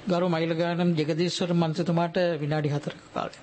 ගරු මයිලගානම් ජගදීශ්වර මන්ත්‍රතුමාට විනාඩි හතරක කාලය.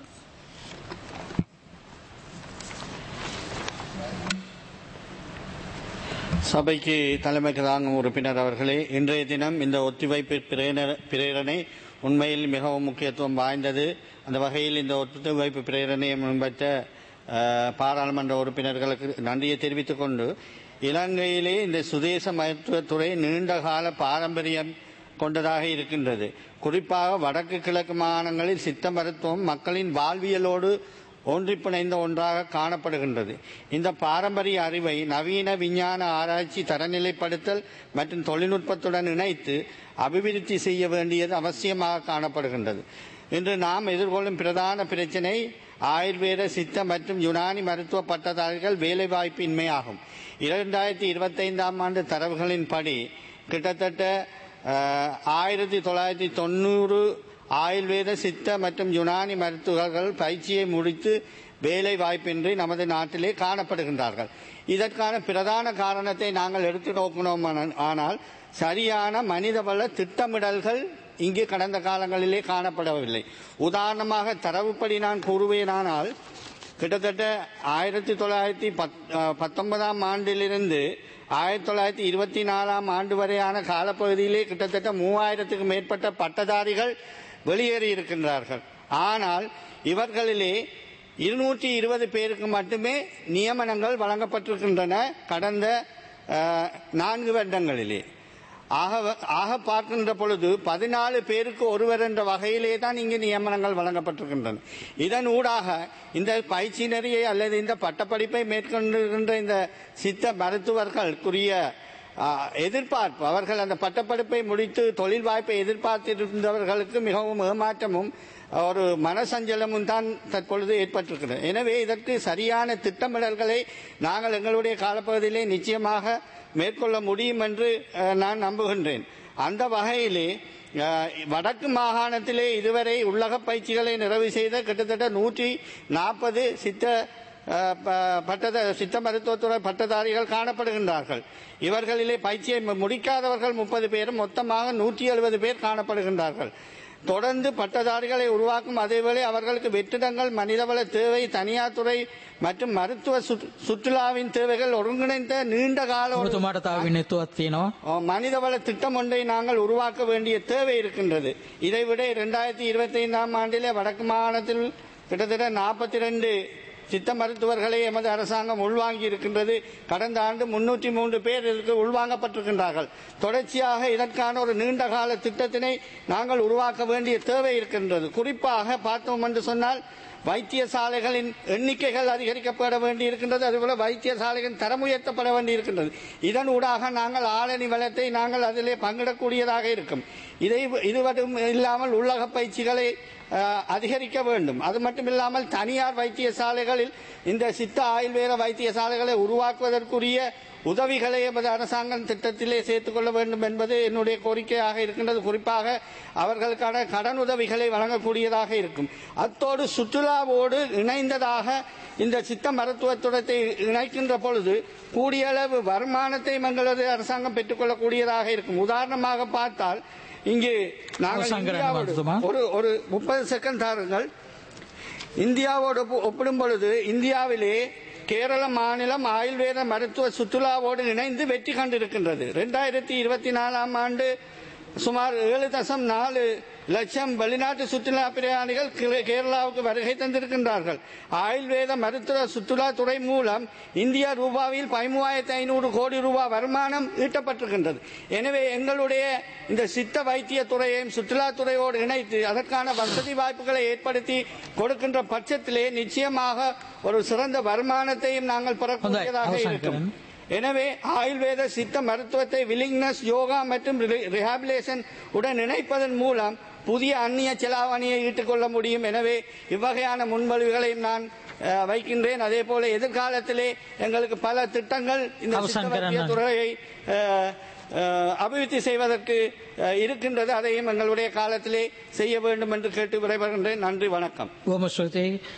சபைக்கு தலைமை தாங்கும் உறுப்பினர் அவர்களே இன்றைய தினம் இந்த ஒத்திவைப்பு பிரேரண- பிரேரணை உண்மையில் மிகவும் முக்கியத்துவம் வாய்ந்தது அந்த வகையில் இந்த ஒத்திவைப்பு பிரேரணையை முன்வைத்த அஹ், பாராளுமன்ற உறுப்பினர்களுக்கு நன்றியை தெரிவித்துக் கொண்டு இலங்கையிலே இந்த சுதேச மருத்துவத்துறை நீண்டகால பாரம்பரியம் கொண்டதாக இருக்கின்றது குறிப்பாக வடக்கு கிழக்கு மாகாணங்களில் சித்த மருத்துவம் மக்களின் வாழ்வியலோடு ஒன்றிப்பிணைந்த ஒன்றாக காணப்படுகின்றது இந்த பாரம்பரிய அறிவை நவீன விஞ்ஞான ஆராய்ச்சி தரநிலைப்படுத்தல் மற்றும் தொழில்நுட்பத்துடன் இணைத்து அபிவிருத்தி செய்ய வேண்டியது அவசியமாக காணப்படுகின்றது இன்று நாம் எதிர்கொள்ளும் பிரதான பிரச்சினை ஆயுர்வேத சித்த மற்றும் யுனானி மருத்துவ பட்டதாரிகள் வேலைவாய்ப்பின்மையாகும் இரண்டாயிரத்தி இருபத்தைந்தாம் ஆண்டு தரவுகளின்படி கிட்டத்தட்ட ஆயிரத்தி தொள்ளாயிரத்தி தொண்ணூறு ஆயுர்வேத சித்த மற்றும் யுனானி மருத்துவர்கள் பயிற்சியை முடித்து வேலை வாய்ப்பின்றி நமது நாட்டிலே காணப்படுகின்றார்கள் இதற்கான பிரதான காரணத்தை நாங்கள் எடுத்து நோக்கினோம் ஆனால் சரியான மனிதவள திட்டமிடல்கள் இங்கு கடந்த காலங்களிலே காணப்படவில்லை உதாரணமாக தரவுப்படி நான் கூறுவேனானால் கிட்டத்தட்ட ஆயிரத்தி தொள்ளாயிரத்தி பத் பத்தொன்பதாம் ஆண்டிலிருந்து ஆயிரத்தி தொள்ளாயிரத்தி இருபத்தி நாலாம் ஆண்டு வரையான காலப்பகுதியிலே கிட்டத்தட்ட மூவாயிரத்துக்கு மேற்பட்ட பட்டதாரிகள் வெளியேறி இருக்கின்றார்கள் ஆனால் இவர்களிலே இருநூற்றி இருபது பேருக்கு மட்டுமே நியமனங்கள் வழங்கப்பட்டிருக்கின்றன கடந்த அஹ், நான்கு வருடங்களிலே ஆக ஆக பார்க்கின்ற பொழுது பதினாலு பேருக்கு ஒருவர் என்ற வகையிலே தான் இங்கு நியமனங்கள் வழங்கப்பட்டிருக்கின்றன இதன் ஊடாக இந்த பயிற்சி நெறியை அல்லது இந்த பட்டப்படிப்பை மேற்கொண்டிருக்கின்ற இந்த சித்த மருத்துவர்களுக்குரிய ஆ, எதிர்பார்ப்பு அவர்கள் அந்த பட்டப்படிப்பை முடித்து தொழில் வாய்ப்பை எதிர்பார்த்திருந்தவர்களுக்கு மிகவும் ஏமாற்றமும் ஒரு மனசஞ்சலமும் தான் தற்பொழுது ஏற்பட்டிருக்கிறது எனவே இதற்கு சரியான திட்டமிடல்களை நாங்கள் எங்களுடைய காலப்பகுதியிலே நிச்சயமாக மேற்கொள்ள முடியும் என்று அஹ், நான் நம்புகின்றேன் அந்த வகையிலே அஹ், வடக்கு மாகாணத்திலே இதுவரை உள்ளக பயிற்சிகளை நிறைவு செய்த கிட்டத்தட்ட நூற்றி நாற்பது சித்த அஹ், ப- பட்டத சித்த மருத்துவத்துறை பட்டதாரிகள் காணப்படுகின்றார்கள் இவர்களிலே பயிற்சியை மு- முடிக்காதவர்கள் முப்பது பேரும் மொத்தமாக நூற்றி எழுபது பேர் காணப்படுகின்றார்கள் தொடர்ந்து பட்டதாரிகளை உருவாக்கும் அதேவேளை அவர்களுக்கு வெற்றிடங்கள் மனிதவள தேவை தனியார் துறை மற்றும் மருத்துவ சுற்று- சுற்றுலாவின் தேவைகள் ஒருங்கிணைந்த நீண்ட கால ஒரு ඔබතුමාට තව විනතුවක් තියෙනවා. மனிதவள திட்டம் ஒன்றை நாங்கள் உருவாக்க வேண்டிய தேவை இருக்கின்றது இதைவிட இரண்டாயிரத்தி இருபத்தி ஐந்தாம் ஆண்டிலே வடக்கு மாகாணத்தில் கிட்டத்தட்ட நாற்பத்தி ரெண்டு சித்த மருத்துவர்களை எமது அரசாங்கம் உள்வாங்கி இருக்கின்றது கடந்த ஆண்டு முன்னூற்றி மூன்று பேர் இதற்கு உள்வாங்கப்பட்டிருக்கின்றார்கள் தொடர்ச்சியாக இதற்கான ஒரு நீண்ட கால திட்டத்தினை நாங்கள் உருவாக்க வேண்டிய தேவை இருக்கின்றது குறிப்பாக பார்த்தோம் என்று சொன்னால் வைத்தியசாலைகளின் எண்ணிக்கைகள் அதிகரிக்கப்பட வேண்டி இருக்கின்றது அதுபோல வைத்தியசாலைகளின் தரம் உயர்த்தப்பட வேண்டி இருக்கின்றது இதன் ஊடாக நாங்கள் ஆளணி வளத்தை நாங்கள் அதிலே பங்கிடக்கூடியதாக இருக்கும் இதை இது மட்டும் இல்லாமல் உள்ளக பயிற்சிகளை அஹ், அதிகரிக்க வேண்டும் அது மட்டும் இல்லாமல் தனியார் வைத்தியசாலைகளில் இந்த சித்த ஆயுர்வேத வைத்தியசாலைகளை உருவாக்குவதற்குரிய உதவிகளை எமது அரசாங்கம் திட்டத்திலே சேர்த்துக் கொள்ள வேண்டும் என்பது என்னுடைய கோரிக்கையாக இருக்கின்றது குறிப்பாக அவர்களுக்கான கடன் உதவிகளை வழங்கக்கூடியதாக இருக்கும் அத்தோடு சுற்றுலாவோடு இணைந்ததாக இந்த சித்த மருத்துவத்துடத்தை இணைக்கின்ற பொழுது கூடிய அளவு வருமானத்தை எங்களது அரசாங்கம் பெற்றுக்கொள்ளக்கூடியதாக இருக்கும் உதாரணமாக பார்த்தால் இங்கு நாங்கள் அவசங்கரன் இந்தியாவோடு மருத்துவமா? ஒரு ஒரு முப்பது செகண்ட் தாருங்கள் இந்தியாவோடு ஒப்பு- ஒப்பிடும் பொழுது இந்தியாவிலே கேரள மாநிலம் ஆயுர்வேத மருத்துவ சுற்றுலாவோடு இணைந்து வெற்றி கண்டிருக்கின்றது ரெண்டாயிரத்தி இருபத்தி நாலாம் ஆண்டு சுமார் ஏழு தசம் நாலு லட்சம் வெளிநாட்டு சுற்றுலா பிரயாணிகள் கே- கேரளாவுக்கு வருகை தந்திருக்கின்றார்கள் ஆயுர்வேத மருத்துவ சுற்றுலாத்துறை மூலம் இந்தியா ரூபாவில் பதிமூவாயிரத்தி ஐநூறு கோடி ரூபாய் வருமானம் ஈட்டப்பட்டிருக்கின்றது எனவே எங்களுடைய இந்த சித்த வைத்திய துறையையும் சுற்றுலாத்துறையோடு இணைத்து அதற்கான வசதி வாய்ப்புகளை ஏற்படுத்தி கொடுக்கின்ற பட்சத்திலே நிச்சயமாக ஒரு சிறந்த வருமானத்தையும் நாங்கள் பெறக்கூடியதாக அவசரம் இருக்கும் கரண். எனவே ஆயுர்வேத சித்த மருத்துவத்தை வில்லிங்னஸ் யோகா மற்றும் ரிஹாபிலேஷன் உடன் இணைப்பதன் மூலம் புதிய அந்நிய செலாவணியை ஈட்டுக்கொள்ள முடியும் எனவே இவ்வகையான முன்மொழிவுகளையும் நான் அஹ், வைக்கின்றேன் அதே போல எதிர்காலத்திலே எங்களுக்கு பல திட்டங்கள் இந்த சித்த அவசான் கரண். வைத்திய துறையை அஹ், அஹ், அபிவிருத்தி செய்வதற்கு அஹ், இருக்கின்றது அதையும் எங்களுடைய காலத்திலே செய்ய வேண்டும் என்று கேட்டு விடைபெறுகின்றேன் நன்றி வணக்கம் බොහොම ස්තුතියි